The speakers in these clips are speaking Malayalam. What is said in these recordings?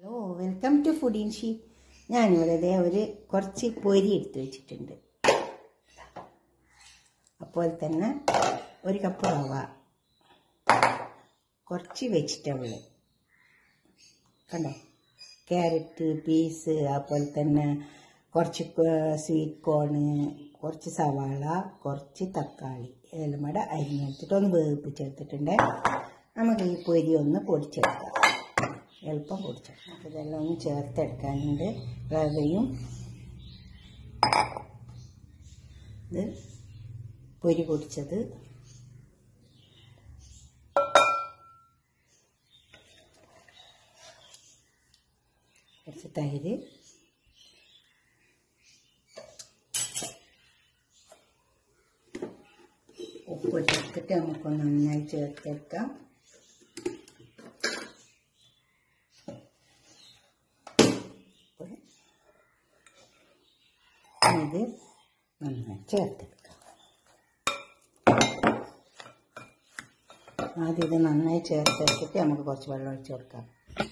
hello welcome to food she ഞാനിവിടെ ദേ ഒരു കുറച്ച് പൊരി എടുത്ത് വെച്ചിട്ടുണ്ട് അപ്പോൾ തന്നെ ഒരു കപ്പ് റവ കുറച്ച് വെജിറ്റബിൾ കണ്ടോ ക്യാരറ്റ് പീസ് അതുപോലെ തന്നെ കുറച്ച് സ്വീറ്റ് കോണ് കുറച്ച് സവാള കുറച്ച് തക്കാളി ഇതെല്ലാം കൂടെ അരിഞ്ഞെടുത്തിട്ട് ഒന്ന് വേവിപ്പിച്ചെടുത്തിട്ടുണ്ട് നമുക്ക് ഈ പൊരി ഒന്ന് പൊടിച്ചെടുക്കാം എളുപ്പം പൊടിച്ചെടുക്കാം അപ്പോൾ ഇതെല്ലാം ഒന്ന് ചേർത്തെടുക്കാനുണ്ട് റവയും ഇത് പൊരി പൊടിച്ചത് കുറച്ച് തൈര് ഉപ്പ് ചേർത്തിട്ട് നമുക്ക് നന്നായി ചേർത്തെടുക്കാം ഇത് നന്നായി ചേർത്തെടുക്കാം ആദ്യം ഇത് നന്നായി ചേർത്തെടുത്തിട്ട് നമുക്ക് കുറച്ച് വെള്ളം ഒഴിച്ച് കൊടുക്കാം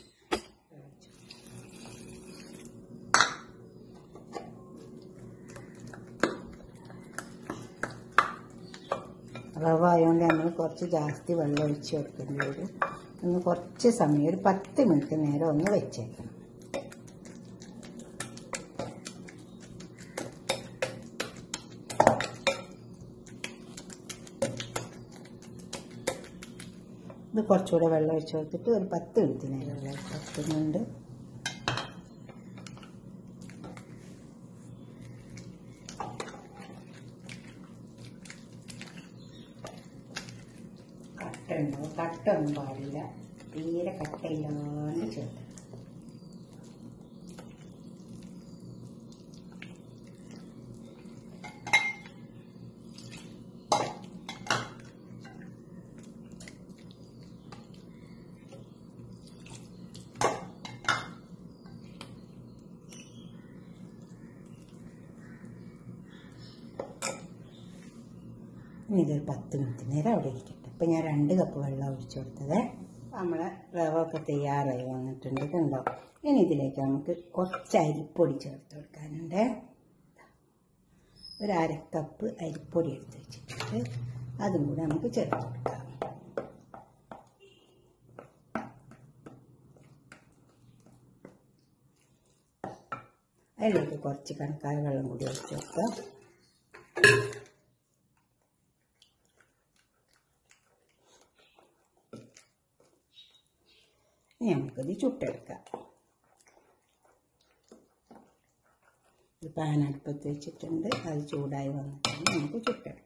റവ ആയതുകൊണ്ട് നമ്മൾ കുറച്ച് ജാസ്തി വെള്ളം ഒഴിച്ച് കൊടുക്കേണ്ടി വരും ഒന്ന് കുറച്ച് സമയം ഒരു പത്ത് മിനിറ്റ് നേരം ഒന്ന് വെച്ചേക്കണം ഇത് കുറച്ചുകൂടെ വെള്ളം ഒഴിച്ച് കൊടുത്തിട്ട് ഒരു പത്ത് മിനിറ്റ് നേരം വെള്ളം വെക്കുന്നുണ്ട് കട്ട ഉണ്ടോ കട്ട ഒന്നും പാടില്ല തീരെ കട്ടയില്ലാണ്ട് ചേർത്ത് ഇനി ഇതൊരു പത്ത് മിനിറ്റ് നേരം അവിടെ ഇരിക്കട്ടെ ഇപ്പം ഞാൻ രണ്ട് കപ്പ് വെള്ളം ഒഴിച്ചു കൊടുത്തത് നമ്മളെ റവ ഒക്കെ തയ്യാറായി വന്നിട്ടുണ്ട് കണ്ടോ ഇനി ഇതിലേക്ക് നമുക്ക് കുറച്ച് അരിപ്പൊടി ചേർത്ത് കൊടുക്കാനുണ്ട് ഒരു അര കപ്പ് അരിപ്പൊടി എടുത്ത് വെച്ചിട്ടുണ്ട് അതും കൂടെ നമുക്ക് ചേർത്ത് കൊടുക്കാം അതിലേക്ക് കുറച്ച് കണക്കായ വെള്ളം കൂടി ഒഴിച്ച് കൊടുക്കാം ഇനി നമുക്കിത് ചുട്ടെടുക്കാം ഒരു പാൻ അടുപ്പത്ത് വെച്ചിട്ടുണ്ട് അത് ചൂടായി വന്നിട്ടാണ് നമുക്ക് ചുട്ടെടുക്കാം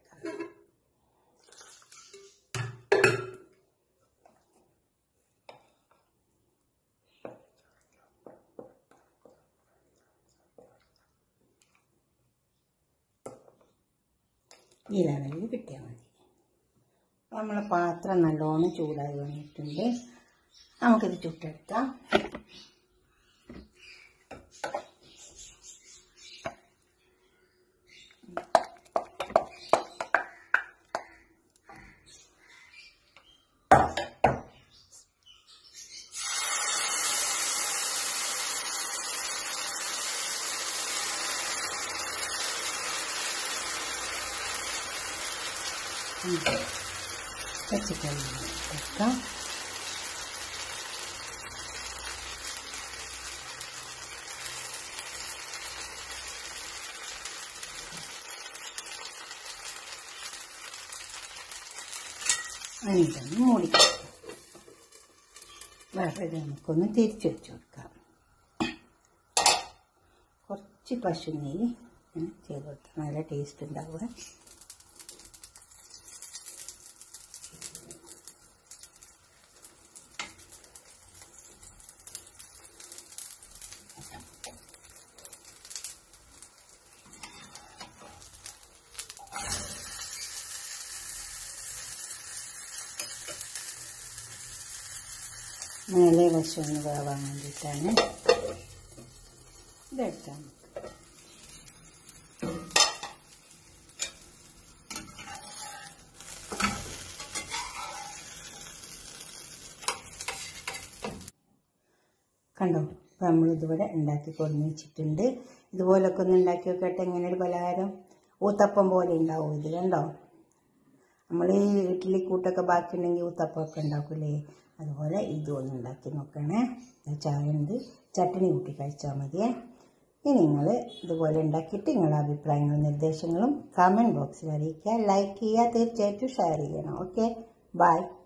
ഈ ലെവലിൽ കിട്ടിയാൽ മതി നമ്മളെ പാത്രം നല്ലോണം ചൂടായി വന്നിട്ടുണ്ട് നമുക്കിത് ചുട്ടെടുക്കാം പച്ചക്കറി എടുക്കാം അനിതൊന്ന് മൂടി വേറെ നമുക്കൊന്ന് തിരിച്ചു വെച്ച് കൊടുക്കാം കുറച്ച് പശു നെയ്യ് ചെയ്ത് കൊടുത്താൽ നല്ല ടേസ്റ്റ് ഉണ്ടാവുക മേലെ വശം ഒന്ന് വേവാൻ വേണ്ടിയിട്ടാണ് ഇതെടുക്കാം കണ്ടോ അപ്പോൾ നമ്മൾ ഇതുപോലെ ഉണ്ടാക്കി കൊടുന്ന് വെച്ചിട്ടുണ്ട് ഇതുപോലൊക്കെ ഒന്ന് ഉണ്ടാക്കി നോക്കട്ടെ ഇങ്ങനെ ഒരു പലഹാരം ഊത്തപ്പം പോലെ ഉണ്ടാവും ഇത് കണ്ടോ നമ്മൾ ഈ ഇഡ്ഡലി കൂട്ടൊക്കെ ബാക്കിയുണ്ടെങ്കിൽ ഊത്തപ്പമൊക്കെ ഉണ്ടാക്കൂലേ അതുപോലെ ഇതും ഒന്ന് ഉണ്ടാക്കി നോക്കണേ ചായ ഉണ്ട് ചട്നി കൂട്ടി കഴിച്ചാൽ മതിയേ ഇനി നിങ്ങൾ ഇതുപോലെ ഉണ്ടാക്കിയിട്ട് നിങ്ങളുടെ അഭിപ്രായങ്ങളും നിർദ്ദേശങ്ങളും കമൻറ്റ് ബോക്സിൽ അറിയിക്കുക ലൈക്ക് ചെയ്യുക തീർച്ചയായിട്ടും ഷെയർ ചെയ്യണം ഓക്കെ ബൈ